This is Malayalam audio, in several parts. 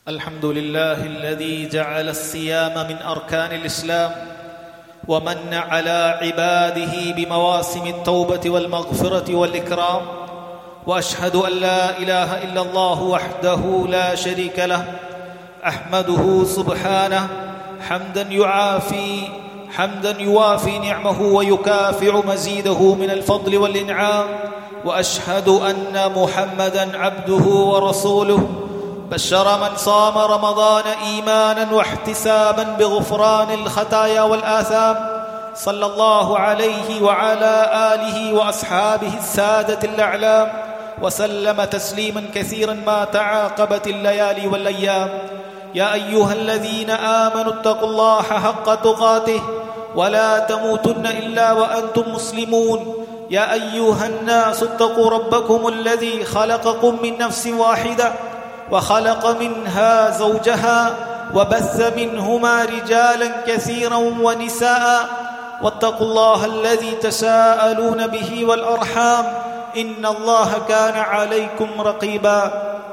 الحمد لله الذي جعل الصيام من اركان الاسلام ومن على عباده بمواسم التوبه والمغفره والاكرام واشهد ان لا اله الا الله وحده لا شريك له احمده سبحانه حمدا يعافي حمدا يوافي نعمه ويكافئ مزيده من الفضل والانعام واشهد ان محمدا عبده ورسوله بشر من صام رمضان ايمانا واحتسابا بغفران الخطايا والاثام صلى الله عليه وعلى اله واصحابه الساده الاعلام وسلم تسليما كثيرا ما تعاقبت الليالي والايام يا ايها الذين امنوا اتقوا الله حق تقاته ولا تموتن الا وانتم مسلمون يا ايها الناس اتقوا ربكم الذي خلقكم من نفس واحده وخلق منها زوجها وبث منهما رجالا كثيرا ونساء واتقوا الله الذي تساءلون به والارحام ان الله كان عليكم رقيبا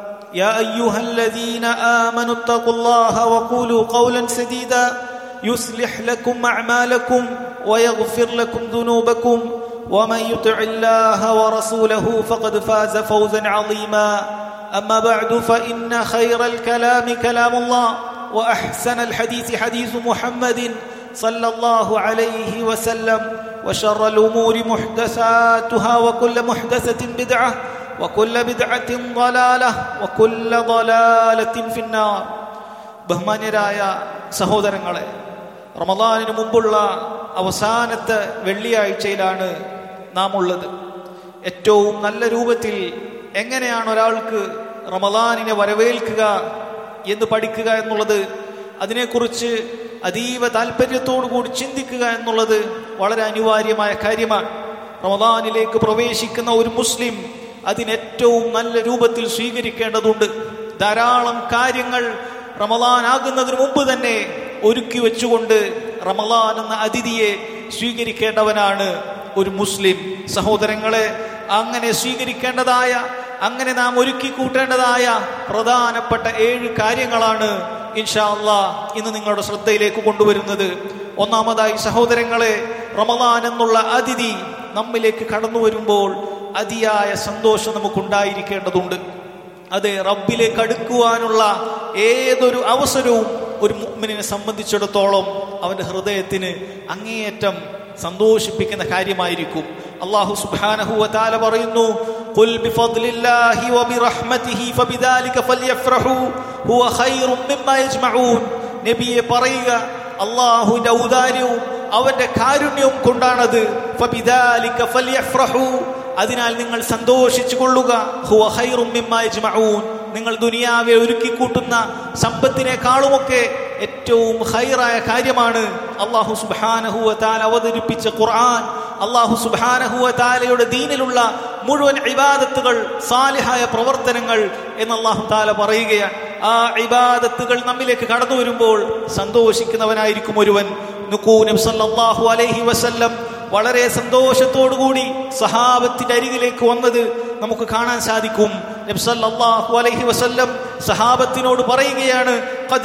يا ايها الذين امنوا اتقوا الله وقولوا قولا سديدا يصلح لكم اعمالكم ويغفر لكم ذنوبكم ومن يطع الله ورسوله فقد فاز فوزا عظيما اما بعد فان خير الكلام كلام الله واحسن الحديث حديث محمد صلى الله عليه وسلم وشر الامور محدثاتها وكل محدثه بدعه وكل بدعه ضلاله وكل ضلاله في النار ബഹുമാന്യരായ സഹോദരങ്ങളെ റമദാനിന് മുമ്പുള്ള അവസാനത്തെ വെള്ളിയാഴ്ചയിലാണ് നാം ഉള്ളത് ഏറ്റവും നല്ല രൂപത്തിൽ എങ്ങനെയാണ് ഒരാൾക്ക് റമദാനിനെ വരവേൽക്കുക എന്ന് പഠിക്കുക എന്നുള്ളത് അതിനെക്കുറിച്ച് അതീവ താല്പര്യത്തോടു കൂടി ചിന്തിക്കുക എന്നുള്ളത് വളരെ അനിവാര്യമായ കാര്യമാണ് റമദാനിലേക്ക് പ്രവേശിക്കുന്ന ഒരു മുസ്ലിം അതിനേറ്റവും നല്ല രൂപത്തിൽ സ്വീകരിക്കേണ്ടതുണ്ട് ധാരാളം കാര്യങ്ങൾ റമദാൻ ആകുന്നതിന് മുമ്പ് തന്നെ ഒരുക്കി വെച്ചുകൊണ്ട് റമദാൻ എന്ന അതിഥിയെ സ്വീകരിക്കേണ്ടവനാണ് ഒരു മുസ്ലിം സഹോദരങ്ങളെ അങ്ങനെ സ്വീകരിക്കേണ്ടതായ അങ്ങനെ നാം ഒരുക്കി കൂട്ടേണ്ടതായ പ്രധാനപ്പെട്ട ഏഴ് കാര്യങ്ങളാണ് ഇൻഷാ അള്ളാ ഇന്ന് നിങ്ങളുടെ ശ്രദ്ധയിലേക്ക് കൊണ്ടുവരുന്നത് ഒന്നാമതായി സഹോദരങ്ങളെ റമദാൻ എന്നുള്ള അതിഥി നമ്മിലേക്ക് കടന്നു വരുമ്പോൾ അതിയായ സന്തോഷം നമുക്കുണ്ടായിരിക്കേണ്ടതുണ്ട് അതെ റബ്ബിലേക്ക് അടുക്കുവാനുള്ള ഏതൊരു അവസരവും ഒരു മുഅ്മിനെ സംബന്ധിച്ചിടത്തോളം അവന്റെ ഹൃദയത്തിന് അങ്ങേയറ്റം സന്തോഷിപ്പിക്കുന്ന കാര്യമായിരിക്കും അള്ളാഹു സുബ്ഹാനഹു വതആല പറയുന്നു ഖുൽ ബിഫദ്ലില്ലാഹി വബിറഹ്മതിഹി ഫബിദാലിക ഫൽയഫ്റഹു ഹുവ ഖൈറും മിമ്മാ യജ്മഊൻ നബിയെ പറയുക അള്ളാഹുവിന്റെ ഔദാര്യവും അവന്റെ കാരുണ്യവും കൊണ്ടാണത് ഫബിദാലിക ഫൽയഫ്റഹു അതിനാൽ നിങ്ങൾ സന്തോഷിച്ചു കൊള്ളുക ഹുവ ഖൈറും മിമ്മാ യജ്മഊൻ നിങ്ങൾ ദുനിയാവെ ഒരുക്കി കൂട്ടുന്ന സമ്പത്തിനേക്കാളുമൊക്കെ ഏറ്റവും ഹൈറായ കാര്യമാണ് അള്ളാഹു സുബാനഹുവ താല അവതരിപ്പിച്ച ഖുർആൻ അള്ളാഹു സുബാനഹുവ താലയുടെ ദീനിലുള്ള മുഴുവൻ ഇബാദത്തുകൾ സാലിഹായ പ്രവർത്തനങ്ങൾ എന്ന് അള്ളാഹു താല പറയുകയാണ് ആ ഇബാദത്തുകൾ നമ്മിലേക്ക് കടന്നു വരുമ്പോൾ സന്തോഷിക്കുന്നവനായിരിക്കും ഒരുവൻ നുക്കൂനം സല്ലല്ലാഹു അലൈഹി വസല്ലം വളരെ സന്തോഷത്തോടുകൂടി സഹാബത്തിന്റെ അരികിലേക്ക് വന്നത് നമുക്ക് കാണാൻ സാധിക്കും നബ്സല്ലാഹു അലൈഹി വസല്ലം സഹാബത്തിനോട് പറയുകയാണ്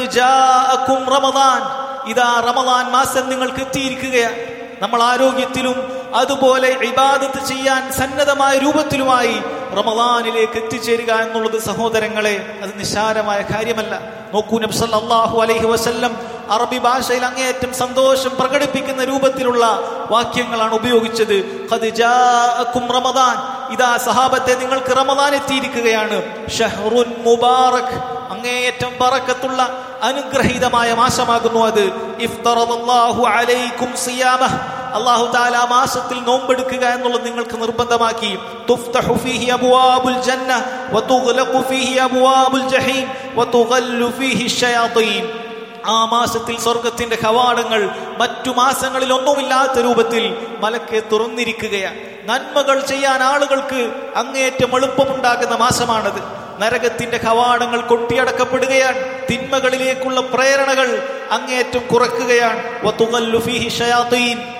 റമദാൻ ഇതാ റമദാൻ മാസം നിങ്ങൾക്ക് എത്തിയിരിക്കുകയാണ് നമ്മൾ ആരോഗ്യത്തിലും അതുപോലെ ഇബാദത്ത് ചെയ്യാൻ സന്നദ്ധമായ രൂപത്തിലുമായി റമദാനിലേക്ക് എത്തിച്ചേരുക എന്നുള്ളത് സഹോദരങ്ങളെ അത് നിസ്സാരമായ കാര്യമല്ല നോക്കൂ നബ്സല്ലാഹു അലൈഹി വസല്ലം അറബി ഭാഷയിൽ അങ്ങേയറ്റം സന്തോഷം പ്രകടിപ്പിക്കുന്ന രൂപത്തിലുള്ള വാക്യങ്ങളാണ് ഉപയോഗിച്ചത് റമദാൻ ഇതാ സഹാബത്തെ നിങ്ങൾക്ക് റമദാൻ എത്തിയിരിക്കുകയാണ് ഷഹ്റുൻ മുബാറക് അങ്ങേയറ്റം പറക്കത്തുള്ള അനുഗ്രഹീതമായ മാസമാകുന്നു അത് ഇഫ്തറല്ലാഹു അലൈക്കും സിയാമഹ് അള്ളാഹു താല മാസത്തിൽ നോമ്പെടുക്കുക എന്നുള്ളത് നിങ്ങൾക്ക് നിർബന്ധമാക്കി തുഫ്തഹു ഫീഹി അബ്വാബുൽ ജന്ന വതുഗ്ലഖു ഫീഹി അബ്വാബുൽ ജഹീം വതുഗല്ലു ഫീഹി ശയാതീൻ ആ മാസത്തിൽ സ്വർഗത്തിന്റെ കവാടങ്ങൾ മറ്റു മാസങ്ങളിൽ ഒന്നുമില്ലാത്ത രൂപത്തിൽ മലക്കെ തുറന്നിരിക്കുകയാണ് നന്മകൾ ചെയ്യാൻ ആളുകൾക്ക് അങ്ങേയറ്റം എളുപ്പമുണ്ടാകുന്ന മാസമാണത് നരകത്തിന്റെ കവാടങ്ങൾ കൊട്ടിയടക്കപ്പെടുകയാണ് തിന്മകളിലേക്കുള്ള പ്രേരണകൾ അങ്ങേയറ്റം കുറക്കുകയാണ്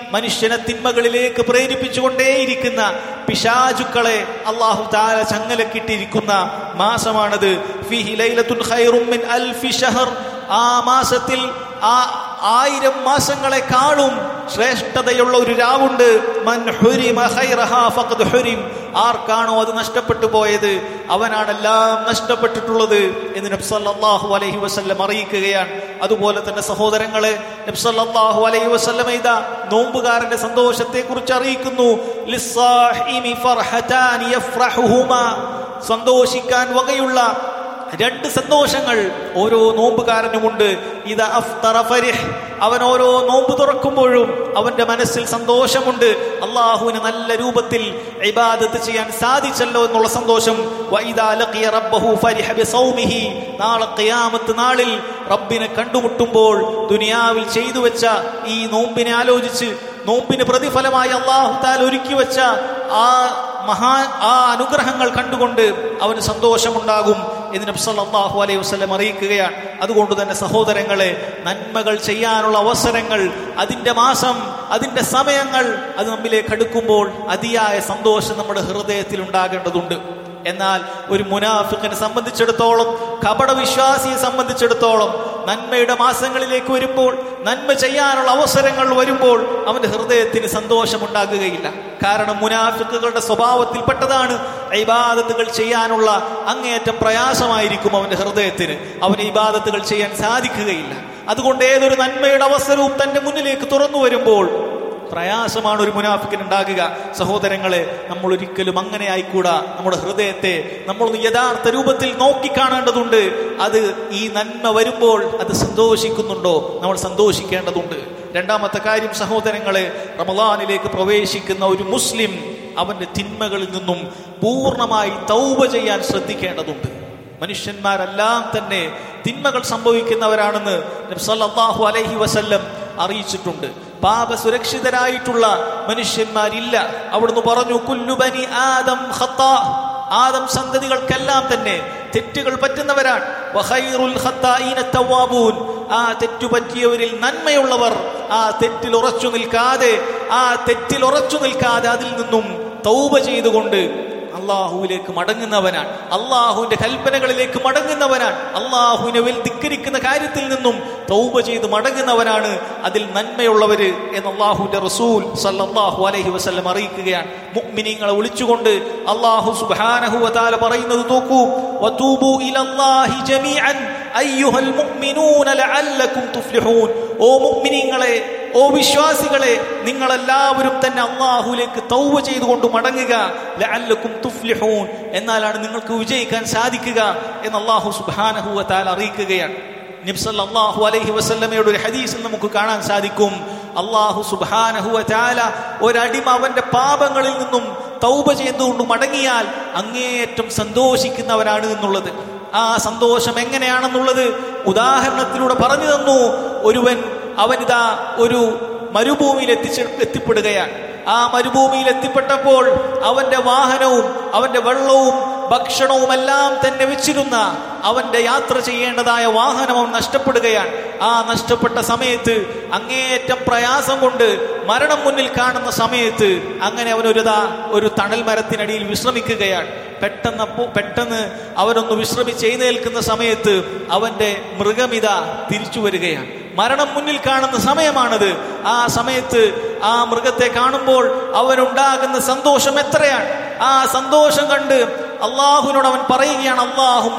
മനുഷ്യനെ തിന്മകളിലേക്ക് പ്രേരിപ്പിച്ചുകൊണ്ടേയിരിക്കുന്ന പിശാചുക്കളെ അള്ളാഹു താല ചങ്ങലക്കിട്ടിരിക്കുന്ന മാസമാണത് ഫിഹി ലൈലത്തുൻ ഖൈറും മിൻ അൽഫി ഷഹർ ആ മാസത്തിൽ ആ ആയിരം മാസങ്ങളെക്കാളും ശ്രേഷ്ഠതയുള്ള ഒരു രാവുണ്ട് മൻ ഹുരിമ ഖൈറഹാ ഫഖദ് ഹുരിം ആർക്കാണോ അത് നഷ്ടപ്പെട്ടു പോയത് അവനാണെല്ലാം നഷ്ടപ്പെട്ടിട്ടുള്ളത് എന്ന് നബി സല്ലല്ലാഹു അലൈഹി വസല്ലം അറിയിക്കുകയാണ് അതുപോലെ തന്നെ സഹോദരങ്ങളെ നബി സല്ലല്ലാഹു അലൈഹി വസല്ലം ഇതാ നോമ്പുകാരന്റെ സന്തോഷത്തെ കുറിച്ച് അറിയിക്കുന്നു ലിസ്സാഹിമി ഫർഹതാൻ യഫ്റഹുഹുമാ സന്തോഷിക്കാൻ വകയുള്ള രണ്ട് സന്തോഷങ്ങൾ ഓരോ നോമ്പുകാരനുമുണ്ട് ഇത് അഫ്തറ ഫരിഹ് അവൻ ഓരോ നോമ്പ് തുറക്കുമ്പോഴും അവന്റെ മനസ്സിൽ സന്തോഷമുണ്ട് അള്ളാഹുവിന് നല്ല രൂപത്തിൽ ഇബാദത്ത് ചെയ്യാൻ സാധിച്ചല്ലോ എന്നുള്ള സന്തോഷം വഇദാ ലഖിയ റബ്ബഹു ഫരിഹ ബിസൗമിഹി നാളെ ഖിയാമത്ത് നാളിൽ റബ്ബിനെ കണ്ടുമുട്ടുമ്പോൾ ദുനിയാവിൽ ചെയ്തു വെച്ച ഈ നോമ്പിനെ ആലോചിച്ച് നോമ്പിന് പ്രതിഫലമായി അള്ളാഹു താൽ ഒരുക്കി വെച്ച ആ മഹാ ആ അനുഗ്രഹങ്ങൾ കണ്ടുകൊണ്ട് അവന് സന്തോഷമുണ്ടാകും എന്ന് നബി സല്ലല്ലാഹു അലൈഹി വസല്ലം അറിയിക്കുകയാണ് അതുകൊണ്ട് തന്നെ സഹോദരങ്ങളെ നന്മകൾ ചെയ്യാനുള്ള അവസരങ്ങൾ അതിന്റെ മാസം അതിന്റെ സമയങ്ങൾ അത് നമ്മിലേക്ക് അടുക്കുമ്പോൾ അതിയായ സന്തോഷം നമ്മുടെ ഹൃദയത്തിൽ ഉണ്ടാകേണ്ടതുണ്ട് എന്നാൽ ഒരു മുനാഫിക്കിനെ സംബന്ധിച്ചിടത്തോളം കപട വിശ്വാസിയെ സംബന്ധിച്ചിടത്തോളം നന്മയുടെ മാസങ്ങളിലേക്ക് വരുമ്പോൾ നന്മ ചെയ്യാനുള്ള അവസരങ്ങൾ വരുമ്പോൾ അവന്റെ ഹൃദയത്തിന് സന്തോഷമുണ്ടാകുകയില്ല കാരണം മുനാഫിക്കുകളുടെ സ്വഭാവത്തിൽപ്പെട്ടതാണ് ഇബാദത്തുകൾ ചെയ്യാനുള്ള അങ്ങേയറ്റം പ്രയാസമായിരിക്കും അവന്റെ ഹൃദയത്തിന് അവന് ഇബാദത്തുകൾ ചെയ്യാൻ സാധിക്കുകയില്ല അതുകൊണ്ട് ഏതൊരു നന്മയുടെ അവസരവും തന്റെ മുന്നിലേക്ക് തുറന്നു വരുമ്പോൾ പ്രയാസമാണ് ഒരു മുനാഫിക്കിന് ഉണ്ടാകുക സഹോദരങ്ങളെ നമ്മൾ ഒരിക്കലും അങ്ങനെ ആയിക്കൂടാ നമ്മുടെ ഹൃദയത്തെ നമ്മൾ യഥാർത്ഥ രൂപത്തിൽ നോക്കിക്കാണേണ്ടതുണ്ട് അത് ഈ നന്മ വരുമ്പോൾ അത് സന്തോഷിക്കുന്നുണ്ടോ നമ്മൾ സന്തോഷിക്കേണ്ടതുണ്ട് രണ്ടാമത്തെ കാര്യം സഹോദരങ്ങളെ റമലാനിലേക്ക് പ്രവേശിക്കുന്ന ഒരു മുസ്ലിം അവന്റെ തിന്മകളിൽ നിന്നും പൂർണ്ണമായി തൗബ ചെയ്യാൻ ശ്രദ്ധിക്കേണ്ടതുണ്ട് മനുഷ്യന്മാരെല്ലാം തന്നെ തിന്മകൾ സംഭവിക്കുന്നവരാണെന്ന് നബി സല്ലല്ലാഹു അലൈഹി വസല്ലം അറിയിച്ചിട്ടുണ്ട് പാപ സുരക്ഷിതരായിട്ടുള്ള മനുഷ്യന്മാരില്ല അവിടുന്ന് പറഞ്ഞു കുല്ലുബനി ആദം ഖത്താ ആദം സന്തതികൾക്കെല്ലാം തന്നെ തെറ്റുകൾ പറ്റുന്നവരാണ് വഖൈറുൽ ഖത്താഈന തവ്വാബൂൻ ആ തെറ്റു പറ്റിയവരിൽ നന്മയുള്ളവർ ആ തെറ്റിൽ ഉറച്ചു നിൽക്കാതെ ആ തെറ്റിൽ ഉറച്ചു നിൽക്കാതെ അതിൽ നിന്നും തൗബ ചെയ്തുകൊണ്ട് അള്ളാഹുവിലേക്ക് മടങ്ങുന്നവനാണ് അള്ളാഹുവിന്റെ കൽപ്പനകളിലേക്ക് മടങ്ങുന്നവനാണ് അള്ളാഹുവിനെ വെൽ ധിക്കരിക്കുന്ന കാര്യത്തിൽ നിന്നും തൗബ ചെയ്ത് മടങ്ങുന്നവനാണ് അതിൽ നന്മയുള്ളവര് എന്ന് അള്ളാഹുവിന്റെ റസൂൽ സല്ലല്ലാഹു അലൈഹി വസല്ലം അറിയിക്കുകയാണ് മുഅ്മിനീങ്ങളെ വിളിച്ചുകൊണ്ട് അള്ളാഹു സുബ്ഹാനഹു വതആല പറയുന്നത് നോക്കൂ വതൂബു ഇലല്ലാഹി ജമീഅൻ അയ്യുഹൽ മുഅ്മിനൂന ലഅല്ലക്കും തുഫ്ലിഹൂൻ ഓ മുഅ്മിനീങ്ങളെ ഓ വിശ്വാസികളെ നിങ്ങളെല്ലാവരും തന്നെ അള്ളാഹുലേക്ക് തൗവ ചെയ്തുകൊണ്ട് മടങ്ങുക ലഅല്ലക്കും തുഫ്ലിഹൂൻ എന്നാലാണ് നിങ്ങൾക്ക് വിജയിക്കാൻ സാധിക്കുക എന്ന് അള്ളാഹു സുബ്ഹാനഹു വതആല അറിയിക്കുകയാണ് നബ്സല്ലാഹു അലൈഹി വസല്ലമയുടെ ഒരു ഹദീസിൽ നമുക്ക് കാണാൻ സാധിക്കും അള്ളാഹു സുബ്ഹാനഹു വതആല ഒരടിമ അവന്റെ പാപങ്ങളിൽ നിന്നും തൗബ ചെയ്തുകൊണ്ട് മടങ്ങിയാൽ അങ്ങേയറ്റം സന്തോഷിക്കുന്നവനാണ് എന്നുള്ളത് ആ സന്തോഷം എങ്ങനെയാണെന്നുള്ളത് ഉദാഹരണത്തിലൂടെ പറഞ്ഞു തന്നു ഒരുവൻ അവനിതാ ഒരു മരുഭൂമിയിൽ എത്തിച്ച് എത്തിപ്പെടുകയാണ് ആ മരുഭൂമിയിൽ എത്തിപ്പെട്ടപ്പോൾ അവന്റെ വാഹനവും അവന്റെ വെള്ളവും ഭക്ഷണവും എല്ലാം തന്നെ വെച്ചിരുന്ന അവന്റെ യാത്ര ചെയ്യേണ്ടതായ വാഹനം അവൻ നഷ്ടപ്പെടുകയാണ് ആ നഷ്ടപ്പെട്ട സമയത്ത് അങ്ങേയറ്റം പ്രയാസം കൊണ്ട് മരണം മുന്നിൽ കാണുന്ന സമയത്ത് അങ്ങനെ അവനൊരുതാ ഒരു തണൽ മരത്തിനടിയിൽ വിശ്രമിക്കുകയാണ് പെട്ടെന്ന് പെട്ടെന്ന് അവനൊന്ന് വിശ്രമിച്ച് എഴുന്നേൽക്കുന്ന സമയത്ത് അവന്റെ മൃഗമിത തിരിച്ചു വരികയാണ് മരണം മുന്നിൽ കാണുന്ന സമയമാണത് ആ സമയത്ത് ആ മൃഗത്തെ കാണുമ്പോൾ അവനുണ്ടാകുന്ന സന്തോഷം എത്രയാണ് ആ സന്തോഷം കണ്ട് അള്ളാഹുവിനോട് അവൻ പറയുകയാണ് അള്ളാഹു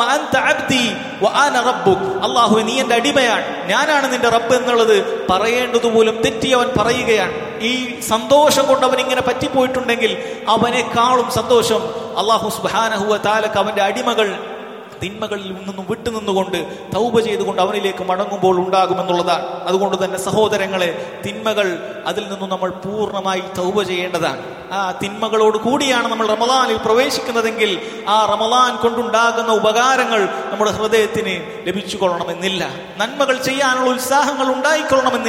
അള്ളാഹു നീ എന്റെ അടിമയാണ് ഞാനാണ് നിന്റെ റബ്ബ് എന്നുള്ളത് പറയേണ്ടതുപോലും തെറ്റി അവൻ പറയുകയാണ് ഈ സന്തോഷം കൊണ്ട് അവൻ ഇങ്ങനെ പറ്റിപ്പോയിട്ടുണ്ടെങ്കിൽ അവനേക്കാളും സന്തോഷം അള്ളാഹു സുബാനഹുവ താലക്ക് അവന്റെ അടിമകൾ തിന്മകളിൽ നിന്നും വിട്ടുനിന്നുകൊണ്ട് തൗബ ചെയ്തുകൊണ്ട് അവനിലേക്ക് മടങ്ങുമ്പോൾ ഉണ്ടാകുമെന്നുള്ളതാണ് അതുകൊണ്ട് തന്നെ സഹോദരങ്ങളെ തിന്മകൾ അതിൽ നിന്നും നമ്മൾ പൂർണ്ണമായി തൗബ ചെയ്യേണ്ടതാണ് ആ തിന്മകളോട് കൂടിയാണ് നമ്മൾ റമദാനിൽ പ്രവേശിക്കുന്നതെങ്കിൽ ആ റമദാൻ കൊണ്ടുണ്ടാകുന്ന ഉപകാരങ്ങൾ നമ്മുടെ ഹൃദയത്തിന് ലഭിച്ചു കൊള്ളണമെന്നില്ല നന്മകൾ ചെയ്യാനുള്ള ഉത്സാഹങ്ങൾ ഉണ്ടായിക്കൊള്ളണമെന്നില്ല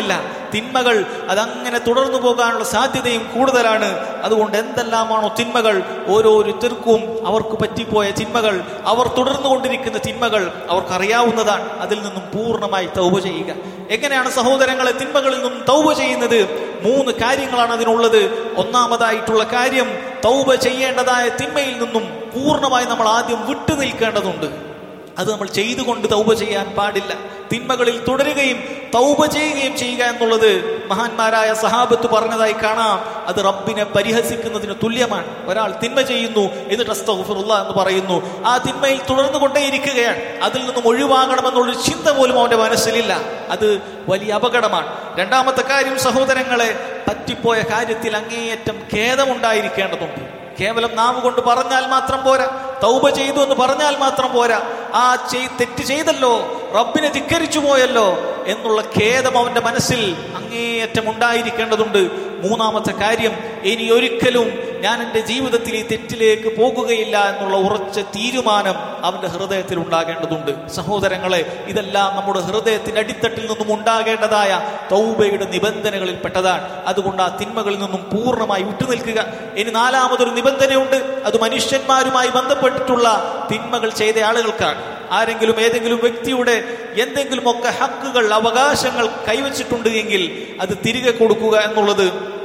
തിന്മകൾ അതങ്ങനെ തുടർന്നു പോകാനുള്ള സാധ്യതയും കൂടുതലാണ് അതുകൊണ്ട് എന്തെല്ലാമാണോ തിന്മകൾ ഓരോരുത്തർക്കും അവർക്ക് പറ്റിപ്പോയ തിന്മകൾ അവർ തുടർന്നുകൊണ്ടിരിക്കുന്ന തിന്മകൾ അവർക്കറിയാവുന്നതാണ് അതിൽ നിന്നും പൂർണ്ണമായി തൗബ ചെയ്യുക എങ്ങനെയാണ് സഹോദരങ്ങളെ തിന്മകളിൽ നിന്നും തൗബ ചെയ്യുന്നത് മൂന്ന് കാര്യങ്ങളാണ് അതിനുള്ളത് ഒന്നാമതായിട്ടുള്ള കാര്യം തൗബ ചെയ്യേണ്ടതായ തിന്മയിൽ നിന്നും പൂർണ്ണമായി നമ്മൾ ആദ്യം വിട്ടു നിൽക്കേണ്ടതുണ്ട് അത് നമ്മൾ ചെയ്തുകൊണ്ട് തൗബ ചെയ്യാൻ പാടില്ല തിന്മകളിൽ തുടരുകയും തൗബ ചെയ്യുകയും ചെയ്യുക എന്നുള്ളത് മഹാന്മാരായ സഹാബത്ത് പറഞ്ഞതായി കാണാം അത് റബ്ബിനെ പരിഹസിക്കുന്നതിന് തുല്യമാണ് ഒരാൾ തിന്മ ചെയ്യുന്നു എന്നിട്ട് അസ്തഗ്ഫിറുല്ലാ എന്ന് പറയുന്നു ആ തിന്മയിൽ തുടർന്നു കൊണ്ടേയിരിക്കുകയാണ് അതിൽ നിന്നും ഒഴിവാകണമെന്നുള്ള ചിന്ത പോലും അവന്റെ മനസ്സിലില്ല അത് വലിയ അപകടമാണ് രണ്ടാമത്തെ കാര്യം സഹോദരങ്ങളെ പറ്റിപ്പോയ കാര്യത്തിൽ അങ്ങേയറ്റം ഖേദമുണ്ടായിരിക്കേണ്ടതുണ്ട് കേവലം നാവ് കൊണ്ട് പറഞ്ഞാൽ മാത്രം പോരാ തൗബ ചെയ്തു എന്ന് പറഞ്ഞാൽ മാത്രം പോരാ ആ ചെയ് തെറ്റ് ചെയ്തല്ലോ റബ്ബിനെ ധിക്കരിച്ചു പോയല്ലോ എന്നുള്ള ഖേദം അവന്റെ മനസ്സിൽ അങ്ങേയറ്റം ഉണ്ടായിരിക്കേണ്ടതുണ്ട് മൂന്നാമത്തെ കാര്യം ഇനി ഒരിക്കലും ഞാൻ എൻ്റെ ജീവിതത്തിൽ ഈ തെറ്റിലേക്ക് പോകുകയില്ല എന്നുള്ള ഉറച്ച തീരുമാനം അവന്റെ ഹൃദയത്തിൽ ഉണ്ടാകേണ്ടതുണ്ട് സഹോദരങ്ങളെ ഇതെല്ലാം നമ്മുടെ ഹൃദയത്തിന്റെ അടിത്തട്ടിൽ നിന്നും ഉണ്ടാകേണ്ടതായ തൗബയുടെ നിബന്ധനകളിൽ പെട്ടതാണ് അതുകൊണ്ട് ആ തിന്മകളിൽ നിന്നും പൂർണ്ണമായി വിട്ടുനിൽക്കുക ഇനി നാലാമതൊരു നിബന്ധനയുണ്ട് അത് മനുഷ്യന്മാരുമായി ബന്ധപ്പെട്ടിട്ടുള്ള തിന്മകൾ ചെയ്ത ആളുകൾക്കാണ് ആരെങ്കിലും ഏതെങ്കിലും വ്യക്തിയുടെ എന്തെങ്കിലുമൊക്കെ ഹക്കുകൾ അവകാശങ്ങൾ കൈവച്ചിട്ടുണ്ട് എങ്കിൽ അത് തിരികെ കൊടുക്കുക എന്നുള്ളത്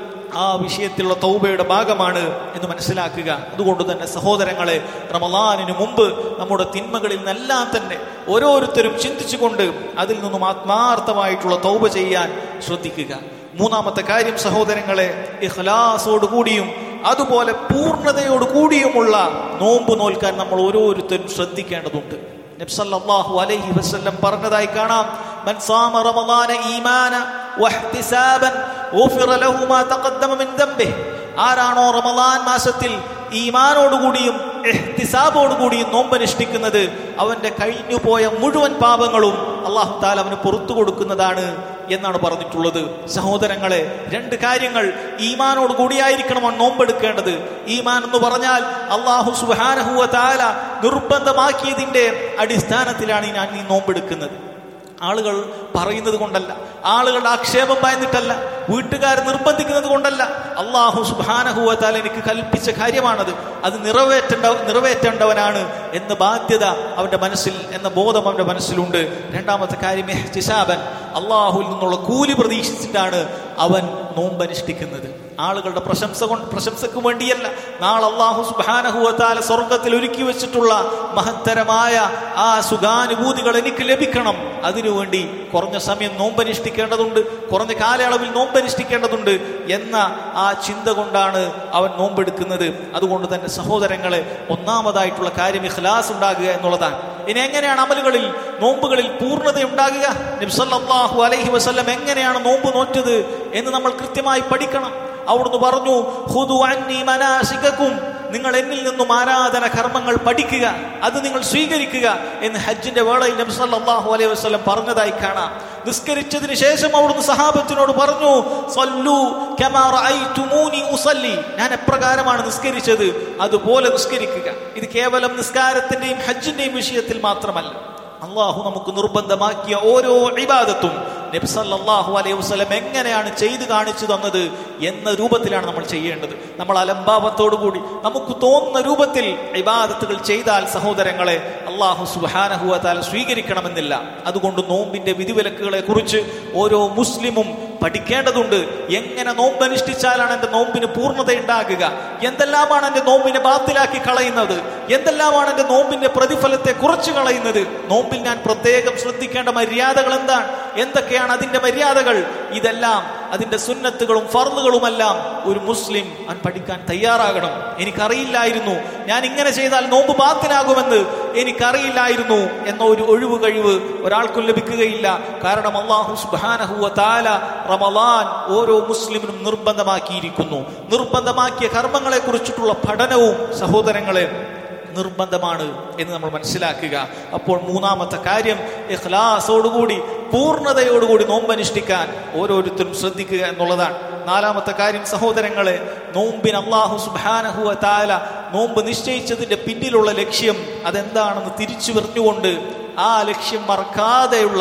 ആ വിഷയത്തിലുള്ള തൗബയുടെ ഭാഗമാണ് എന്ന് മനസ്സിലാക്കുക അതുകൊണ്ട് തന്നെ സഹോദരങ്ങളെ റമലാനിന് മുമ്പ് നമ്മുടെ തിന്മകളിൽ നിന്നെല്ലാം തന്നെ ഓരോരുത്തരും ചിന്തിച്ചുകൊണ്ട് അതിൽ നിന്നും ആത്മാർത്ഥമായിട്ടുള്ള തൗബ ചെയ്യാൻ ശ്രദ്ധിക്കുക മൂന്നാമത്തെ കാര്യം സഹോദരങ്ങളെ ഇഖ്ലാസോട് കൂടിയും അതുപോലെ പൂർണ്ണതയോട് കൂടിയുമുള്ള നോമ്പ് നോൽക്കാൻ നമ്മൾ ഓരോരുത്തരും ശ്രദ്ധിക്കേണ്ടതുണ്ട് നബ്സല്ലാഹു അലൈഹി വസല്ലം പറഞ്ഞതായി കാണാം മൻ സാമ റമളാന ഈമാന വഹ്തിസാബൻ ഗുഫിറ ലഹു മാ തഖദ്ദമ മിൻ ദംബിഹി ആരാണോ റമളാൻ മാസത്തിൽ ഈമാനോടുകൂടിയും എഹ്തിസാബോടുകൂടിയും നോമ്പനുഷ്ഠിക്കുന്നത് അവന്റെ കഴിഞ്ഞുപോയ മുഴുവൻ പാപങ്ങളും അള്ളാഹു താല അവന് പുറത്തു കൊടുക്കുന്നതാണ് എന്നാണ് പറഞ്ഞിട്ടുള്ളത് സഹോദരങ്ങളെ രണ്ട് കാര്യങ്ങൾ ഈമാനോട് കൂടിയായിരിക്കണം അവൻ നോമ്പെടുക്കേണ്ടത് ഈമാൻ എന്ന് പറഞ്ഞാൽ അള്ളാഹു സുഹാനഹുവ താല നിർബന്ധമാക്കിയതിന്റെ അടിസ്ഥാനത്തിലാണ് ഞാൻ ഈ നോമ്പെടുക്കുന്നത് ആളുകൾ പറയുന്നത് കൊണ്ടല്ല ആളുകളുടെ ആക്ഷേപം ഭയന്നിട്ടല്ല വീട്ടുകാർ നിർബന്ധിക്കുന്നത് കൊണ്ടല്ല അള്ളാഹു സുബാനഹുവത്താൽ എനിക്ക് കൽപ്പിച്ച കാര്യമാണത് അത് നിറവേറ്റേണ്ട നിറവേറ്റേണ്ടവനാണ് എന്ന ബാധ്യത അവന്റെ മനസ്സിൽ എന്ന ബോധം അവന്റെ മനസ്സിലുണ്ട് രണ്ടാമത്തെ കാര്യം എഹ്തിസാബൻ അള്ളാഹുവിൽ നിന്നുള്ള കൂലി പ്രതീക്ഷിച്ചിട്ടാണ് അവൻ നോമ്പനുഷ്ഠിക്കുന്നത് ആളുകളുടെ പ്രശംസ കൊണ്ട് പ്രശംസക്ക് വേണ്ടിയല്ല നാളെ അള്ളാഹു സുബാനഹുവത്താല സ്വർഗത്തിൽ ഒരുക്കി വെച്ചിട്ടുള്ള മഹത്തരമായ ആ സുഖാനുഭൂതികൾ എനിക്ക് ലഭിക്കണം അതിനുവേണ്ടി കുറഞ്ഞ സമയം നോമ്പനുഷ്ഠിക്കേണ്ടതുണ്ട് കുറഞ്ഞ കാലയളവിൽ നോമ്പനുഷ്ഠിക്കേണ്ടതുണ്ട് എന്ന ആ ചിന്ത കൊണ്ടാണ് അവൻ നോമ്പെടുക്കുന്നത് അതുകൊണ്ട് തന്നെ സഹോദരങ്ങളെ ഒന്നാമതായിട്ടുള്ള കാര്യം ഇഖ്ലാസ് ഉണ്ടാകുക എന്നുള്ളതാണ് ഇനി എങ്ങനെയാണ് അമലുകളിൽ നോമ്പുകളിൽ പൂർണ്ണത ഉണ്ടാകുക നബ്സല്ലാഹു അലൈഹി വസല്ലം എങ്ങനെയാണ് നോമ്പ് നോറ്റത് എന്ന് നമ്മൾ കൃത്യമായി പഠിക്കണം അവിടുന്ന് പറഞ്ഞു ഹുദു അന്നി മനാസികക്കും നിങ്ങൾ എന്നിൽ നിന്നും ആരാധന കർമ്മങ്ങൾ പഠിക്കുക അത് നിങ്ങൾ സ്വീകരിക്കുക എന്ന് ഹജ്ജിന്റെ വേളയിൽ നബി സല്ലല്ലാഹു അലൈഹി വസല്ലം പറഞ്ഞതായി കാണാം നിസ്കരിച്ചതിന് ശേഷം അവിടുന്ന് സഹാബത്തിനോട് പറഞ്ഞു സല്ലു കമാ റഅയ്തുമൂനി ഉസല്ലി ഞാൻ എപ്രകാരമാണ് നിസ്കരിച്ചത് അതുപോലെ നിസ്കരിക്കുക ഇത് കേവലം നിസ്കാരത്തിന്റെയും ഹജ്ജിന്റെയും വിഷയത്തിൽ മാത്രമല്ല അള്ളാഹു നമുക്ക് നിർബന്ധമാക്കിയ ഓരോ ഇബാദത്തും നബി സല്ലല്ലാഹു അലൈഹി വസല്ലം എങ്ങനെയാണ് ചെയ്തു കാണിച്ചു തന്നത് എന്ന രൂപത്തിലാണ് നമ്മൾ ചെയ്യേണ്ടത് നമ്മൾ അലംഭാവത്തോടു കൂടി നമുക്ക് തോന്നുന്ന രൂപത്തിൽ ഇബാദത്തുകൾ ചെയ്താൽ സഹോദരങ്ങളെ അള്ളാഹു സുബ്ഹാനഹു വതആല സ്വീകരിക്കണമെന്നില്ല അതുകൊണ്ട് നോമ്പിന്റെ വിധിവിലക്കുകളെ കുറിച്ച് ഓരോ മുസ്ലിമും പഠിക്കേണ്ടതുണ്ട് എങ്ങനെ നോമ്പ് അനുഷ്ഠിച്ചാലാണ് എന്റെ നോമ്പിന് പൂർണ്ണത ഉണ്ടാകുക എന്തെല്ലാമാണ് എന്റെ നോമ്പിനെ ബാത്തിലാക്കി കളയുന്നത് എന്തെല്ലാമാണ് എന്റെ നോമ്പിന്റെ പ്രതിഫലത്തെ കുറച്ചു കളയുന്നത് നോമ്പിൽ ഞാൻ പ്രത്യേകം ശ്രദ്ധിക്കേണ്ട മര്യാദകൾ എന്താണ് എന്തൊക്കെയാണ് അതിന്റെ മര്യാദകൾ ഇതെല്ലാം അതിന്റെ സുന്നത്തുകളും ഫർന്നുകളുമെല്ലാം ഒരു മുസ്ലിം അവൻ പഠിക്കാൻ തയ്യാറാകണം എനിക്കറിയില്ലായിരുന്നു ഞാൻ ഇങ്ങനെ ചെയ്താൽ നോമ്പ് ബാത്തിലാകുമെന്ന് എനിക്കറിയില്ലായിരുന്നു എന്ന ഒരു ഒഴിവ് കഴിവ് ഒരാൾക്കും ലഭിക്കുകയില്ല കാരണം അള്ളാഹു സുബാനഹുവ താല റമലാൻ ഓരോ മുസ്ലിമിനും നിർബന്ധമാക്കിയിരിക്കുന്നു നിർബന്ധമാക്കിയ കർമ്മങ്ങളെ കുറിച്ചിട്ടുള്ള പഠനവും സഹോദരങ്ങളെ നിർബന്ധമാണ് എന്ന് നമ്മൾ മനസ്സിലാക്കുക അപ്പോൾ മൂന്നാമത്തെ കാര്യം ഇഖ്ലാസോടുകൂടി പൂർണ്ണതയോടുകൂടി നോമ്പനുഷ്ഠിക്കാൻ ഓരോരുത്തരും ശ്രദ്ധിക്കുക എന്നുള്ളതാണ് നാലാമത്തെ കാര്യം സഹോദരങ്ങളെ നോമ്പിന് അള്ളാഹു സുബാനഹുവ താല നോമ്പ് നിശ്ചയിച്ചതിന്റെ പിന്നിലുള്ള ലക്ഷ്യം അതെന്താണെന്ന് തിരിച്ചു പറഞ്ഞുകൊണ്ട് ആ ലക്ഷ്യം മറക്കാതെയുള്ള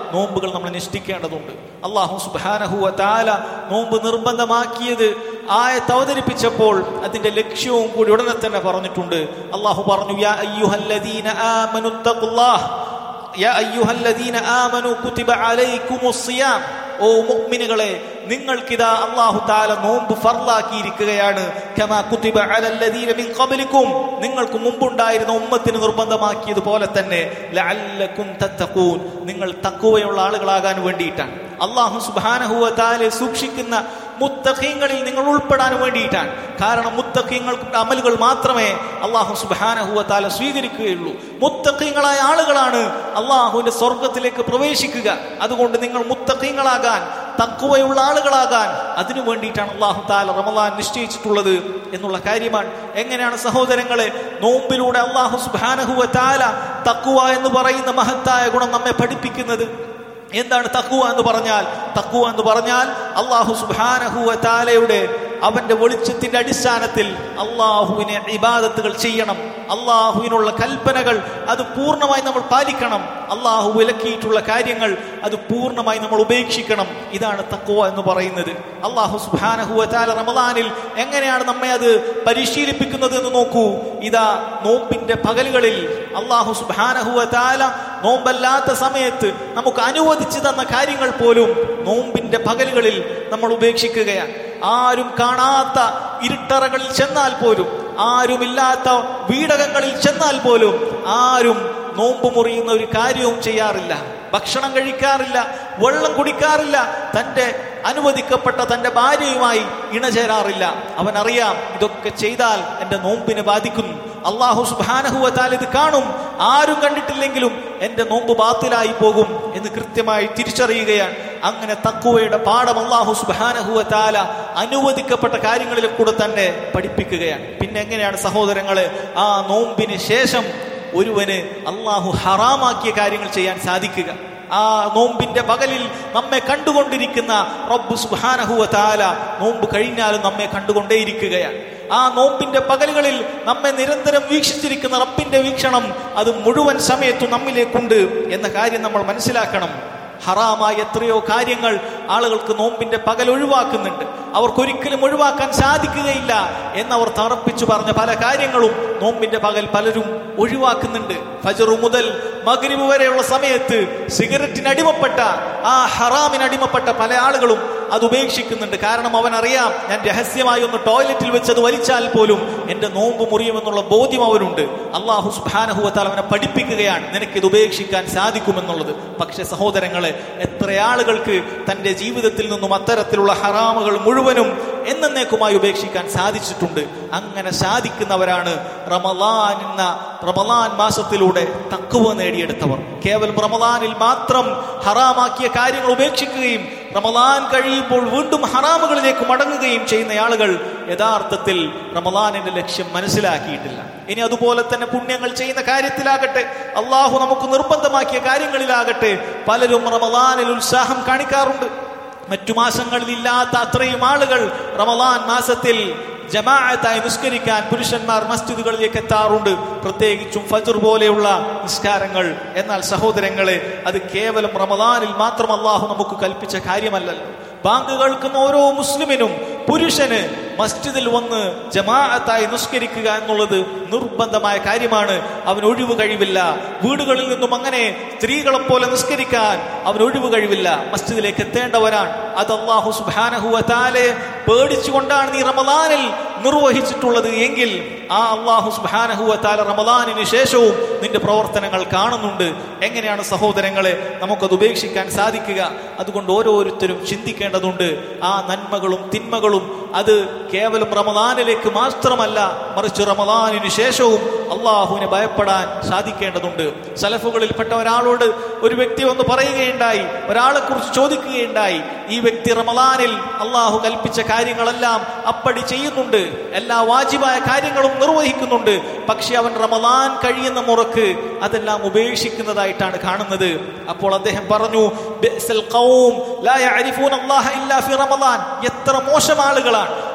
നോമ്പുകൾ നമ്മൾ അനുഷ്ഠിക്കേണ്ടതുണ്ട് അള്ളാഹു സുബാനഹുവ താല നോമ്പ് നിർബന്ധമാക്കിയത് ആയത്ത് അവതരിപ്പിച്ചപ്പോൾ അതിന്റെ ലക്ഷ്യവും കൂടി ഉടനെ തന്നെ പറഞ്ഞിട്ടുണ്ട് അള്ളാഹു പറഞ്ഞു യാ അയ്യുഹല്ലദീന ആമനുത്തഖുല്ലാഹ് യാ അയ്യുഹല്ലദീന ആമനു കുതിബ അലൈക്കുമുസ് സിയാം ഓ മുഅ്മിനുകളെ നിങ്ങൾക്കിതാ അല്ലാഹു തആല നോമ്പ് ഫർലാക്കിയിരിക്കുകയാണ് കമാ കുതിബ അലല്ലദീന മിൻ ഖബ്ലിക്കും നിങ്ങൾക്ക് മുമ്പുണ്ടായിരുന്ന ഉമ്മത്തിന് നിർബന്ധമാക്കിയതുപോലെ തന്നെ ലഅല്ലക്കും തത്തഖൂൻ നിങ്ങൾ തഖ്വയുള്ള ആളുകളാകാൻ വേണ്ടിയിട്ടാണ് അള്ളാഹു സുബ്ഹാനഹു വ തആല സൂക്ഷിക്കുന്ന മുത്തഖീങ്ങളിൽ നിങ്ങൾ ഉൾപ്പെടാൻ വേണ്ടിയിട്ടാണ് കാരണം മുത്തഖീങ്ങൾക്ക് അമലുകൾ മാത്രമേ അള്ളാഹു സുബ്ഹാനഹു വ തആല സ്വീകരിക്കുകയുള്ളൂ മുത്തഖീങ്ങളായ ആളുകളാണ് അള്ളാഹുവിന്റെ സ്വർഗത്തിലേക്ക് പ്രവേശിക്കുക അതുകൊണ്ട് നിങ്ങൾ മുത്തഖീങ്ങളാകാൻ തക്കുവയുള്ള ആളുകളാകാൻ അതിനു വേണ്ടിയിട്ടാണ് അള്ളാഹു താല റമദാൻ നിശ്ചയിച്ചിട്ടുള്ളത് എന്നുള്ള കാര്യമാണ് എങ്ങനെയാണ് സഹോദരങ്ങളെ നോമ്പിലൂടെ അള്ളാഹു സുബാനഹുവ താല തക്കുവ എന്ന് പറയുന്ന മഹത്തായ ഗുണം നമ്മെ പഠിപ്പിക്കുന്നത് എന്താണ് തക്കുവ എന്ന് പറഞ്ഞാൽ തക്കുവ എന്ന് പറഞ്ഞാൽ അള്ളാഹു സുബാനഹുവ താലയുടെ അവന്റെ വെളിച്ചത്തിന്റെ അടിസ്ഥാനത്തിൽ അള്ളാഹുവിനെ ഇബാദത്തുകൾ ചെയ്യണം അള്ളാഹുവിനുള്ള കൽപ്പനകൾ അത് പൂർണ്ണമായി നമ്മൾ പാലിക്കണം അള്ളാഹു വിലക്കിയിട്ടുള്ള കാര്യങ്ങൾ അത് പൂർണ്ണമായി നമ്മൾ ഉപേക്ഷിക്കണം ഇതാണ് തക്കുവ എന്ന് പറയുന്നത് അള്ളാഹു സുബാനഹുവ താല റമദാനിൽ എങ്ങനെയാണ് നമ്മെ അത് പരിശീലിപ്പിക്കുന്നത് എന്ന് നോക്കൂ ഇതാ നോമ്പിന്റെ പകലുകളിൽ അള്ളാഹു സുബാനഹുവ താല നോമ്പല്ലാത്ത സമയത്ത് നമുക്ക് അനുവദിച്ചു തന്ന കാര്യങ്ങൾ പോലും നോമ്പിന്റെ പകലുകളിൽ നമ്മൾ ഉപേക്ഷിക്കുകയാണ് ആരും കാണാത്ത ഇരുട്ടറകളിൽ ചെന്നാൽ പോലും ആരുമില്ലാത്ത വീടകങ്ങളിൽ ചെന്നാൽ പോലും ആരും നോമ്പ് മുറിയുന്ന ഒരു കാര്യവും ചെയ്യാറില്ല ഭക്ഷണം കഴിക്കാറില്ല വെള്ളം കുടിക്കാറില്ല തന്റെ അനുവദിക്കപ്പെട്ട തന്റെ ഭാര്യയുമായി ഇണചേരാറില്ല അവൻ അറിയാം ഇതൊക്കെ ചെയ്താൽ എന്റെ നോമ്പിനെ ബാധിക്കുന്നു അള്ളാഹു സുബാനഹുവത്താൽ ഇത് കാണും ആരും കണ്ടിട്ടില്ലെങ്കിലും എന്റെ നോമ്പ് ബാത്തിലായി പോകും എന്ന് കൃത്യമായി തിരിച്ചറിയുകയാണ് അങ്ങനെ തക്കുവയുടെ പാഠം അള്ളാഹു സുബാനഹുവത്താല അനുവദിക്കപ്പെട്ട കാര്യങ്ങളിൽ കൂടെ തന്നെ പഠിപ്പിക്കുകയാണ് പിന്നെ എങ്ങനെയാണ് സഹോദരങ്ങള് ആ നോമ്പിന് ശേഷം ഒരുവന് അള്ളാഹു ഹറാമാക്കിയ കാര്യങ്ങൾ ചെയ്യാൻ സാധിക്കുക ആ നോമ്പിന്റെ പകലിൽ നമ്മെ കണ്ടുകൊണ്ടിരിക്കുന്ന റബ്ബു സുബാനഹുവ താല നോമ്പ് കഴിഞ്ഞാലും നമ്മെ കണ്ടുകൊണ്ടേയിരിക്കുകയാണ് ആ നോമ്പിന്റെ പകലുകളിൽ നമ്മെ നിരന്തരം വീക്ഷിച്ചിരിക്കുന്ന റബ്ബിന്റെ വീക്ഷണം അത് മുഴുവൻ സമയത്തും നമ്മിലേക്കുണ്ട് എന്ന കാര്യം നമ്മൾ മനസ്സിലാക്കണം ഹറാമായ എത്രയോ കാര്യങ്ങൾ ആളുകൾക്ക് നോമ്പിന്റെ പകൽ ഒഴിവാക്കുന്നുണ്ട് അവർക്കൊരിക്കലും ഒഴിവാക്കാൻ സാധിക്കുകയില്ല എന്നവർ തറപ്പിച്ചു പറഞ്ഞ പല കാര്യങ്ങളും നോമ്പിന്റെ പകൽ പലരും ഒഴിവാക്കുന്നുണ്ട് ഫജറു മുതൽ മകരിവ് വരെയുള്ള സമയത്ത് സിഗരറ്റിന് അടിമപ്പെട്ട ആ ഹറാമിന് അടിമപ്പെട്ട പല ആളുകളും അത് ഉപേക്ഷിക്കുന്നുണ്ട് കാരണം അവൻ അറിയാം ഞാൻ രഹസ്യമായി ഒന്ന് ടോയ്ലറ്റിൽ വെച്ച് അത് വലിച്ചാൽ പോലും എന്റെ നോമ്പ് മുറിയുമെന്നുള്ള ബോധ്യം അവനുണ്ട് അള്ളാഹു സുബാനഹുവത്താൽ അവനെ പഠിപ്പിക്കുകയാണ് നിനക്കിത് ഉപേക്ഷിക്കാൻ സാധിക്കുമെന്നുള്ളത് പക്ഷെ സഹോദരങ്ങളെ എത്ര ആളുകൾക്ക് തന്റെ ജീവിതത്തിൽ നിന്നും അത്തരത്തിലുള്ള ഹറാമുകൾ മുഴുവനും എന്നേക്കുമായി ഉപേക്ഷിക്കാൻ സാധിച്ചിട്ടുണ്ട് അങ്ങനെ സാധിക്കുന്നവരാണ് റമലാൻ എന്ന റമലാൻ മാസത്തിലൂടെ തക്കുവ നേടിയെടുത്തവർ കേവലം റമലാനിൽ മാത്രം ഹറാമാക്കിയ കാര്യങ്ങൾ ഉപേക്ഷിക്കുകയും റമലാൻ കഴിയുമ്പോൾ വീണ്ടും ഹറാമുകളിലേക്ക് മടങ്ങുകയും ചെയ്യുന്ന ആളുകൾ യഥാർത്ഥത്തിൽ റമലാനിന്റെ ലക്ഷ്യം മനസ്സിലാക്കിയിട്ടില്ല ഇനി അതുപോലെ തന്നെ പുണ്യങ്ങൾ ചെയ്യുന്ന കാര്യത്തിലാകട്ടെ അള്ളാഹു നമുക്ക് നിർബന്ധമാക്കിയ കാര്യങ്ങളിലാകട്ടെ പലരും റമലാനിൽ ഉത്സാഹം കാണിക്കാറുണ്ട് മറ്റു മാസങ്ങളിൽ ഇല്ലാത്ത അത്രയും ആളുകൾ റമലാൻ മാസത്തിൽ ജമാഅത്തായി നിസ്കരിക്കാൻ പുരുഷന്മാർ മസ്ജിദുകളിലേക്ക് എത്താറുണ്ട് പ്രത്യേകിച്ചും ഫജർ പോലെയുള്ള നിസ്കാരങ്ങൾ എന്നാൽ സഹോദരങ്ങളെ അത് കേവലം റമദാനിൽ മാത്രം അള്ളാഹു നമുക്ക് കൽപ്പിച്ച കാര്യമല്ലല്ലോ ബാങ്ക് കേൾക്കുന്ന ഓരോ മുസ്ലിമിനും പുരുഷന് മസ്ജിദിൽ വന്ന് ജമാഅത്തായി നിസ്കരിക്കുക എന്നുള്ളത് നിർബന്ധമായ കാര്യമാണ് അവൻ ഒഴിവ് കഴിവില്ല വീടുകളിൽ നിന്നും അങ്ങനെ സ്ത്രീകളെ പോലെ നിസ്കരിക്കാൻ അവൻ ഒഴിവ് കഴിവില്ല മസ്ജിദിലേക്ക് എത്തേണ്ടവരാണ് അത് അള്ളാഹു സുബാനഹുവ താലെ പേടിച്ചുകൊണ്ടാണ് നീ റമദാനിൽ നിർവഹിച്ചിട്ടുള്ളത് എങ്കിൽ ആ അള്ളാഹു സുബാനഹുവ താല റമദാനിന് ശേഷവും നിന്റെ പ്രവർത്തനങ്ങൾ കാണുന്നുണ്ട് എങ്ങനെയാണ് സഹോദരങ്ങളെ നമുക്കത് ഉപേക്ഷിക്കാൻ സാധിക്കുക അതുകൊണ്ട് ഓരോരുത്തരും ചിന്തിക്കേണ്ടതുണ്ട് ആ നന്മകളും തിന്മകളും അത് കേവലം റമദാനിലേക്ക് മാത്രമല്ല മറിച്ച് റമദാനിന് ശേഷവും അള്ളാഹുവിനെ ഭയപ്പെടാൻ സാധിക്കേണ്ടതുണ്ട് സലഫുകളിൽപ്പെട്ട ഒരാളോട് ഒരു വ്യക്തി ഒന്ന് പറയുകയുണ്ടായി ഒരാളെ കുറിച്ച് ചോദിക്കുകയുണ്ടായി ഈ വ്യക്തി റമദാനിൽ അള്ളാഹു കൽപ്പിച്ച കാര്യങ്ങളെല്ലാം അപ്പടി ചെയ്യുന്നുണ്ട് എല്ലാ വാജിബായ കാര്യങ്ങളും നിർവഹിക്കുന്നുണ്ട് പക്ഷെ അവൻ റമദാൻ കഴിയുന്ന മുറക്ക് അതെല്ലാം ഉപേക്ഷിക്കുന്നതായിട്ടാണ് കാണുന്നത് അപ്പോൾ അദ്ദേഹം പറഞ്ഞു "ബിഅ്സൽ ഖൗം ലാ യഅരിഫൂന അല്ലാഹ ഇല്ലാ ഫി റമദാൻ എത്ര മോശം ആളുകളാണ്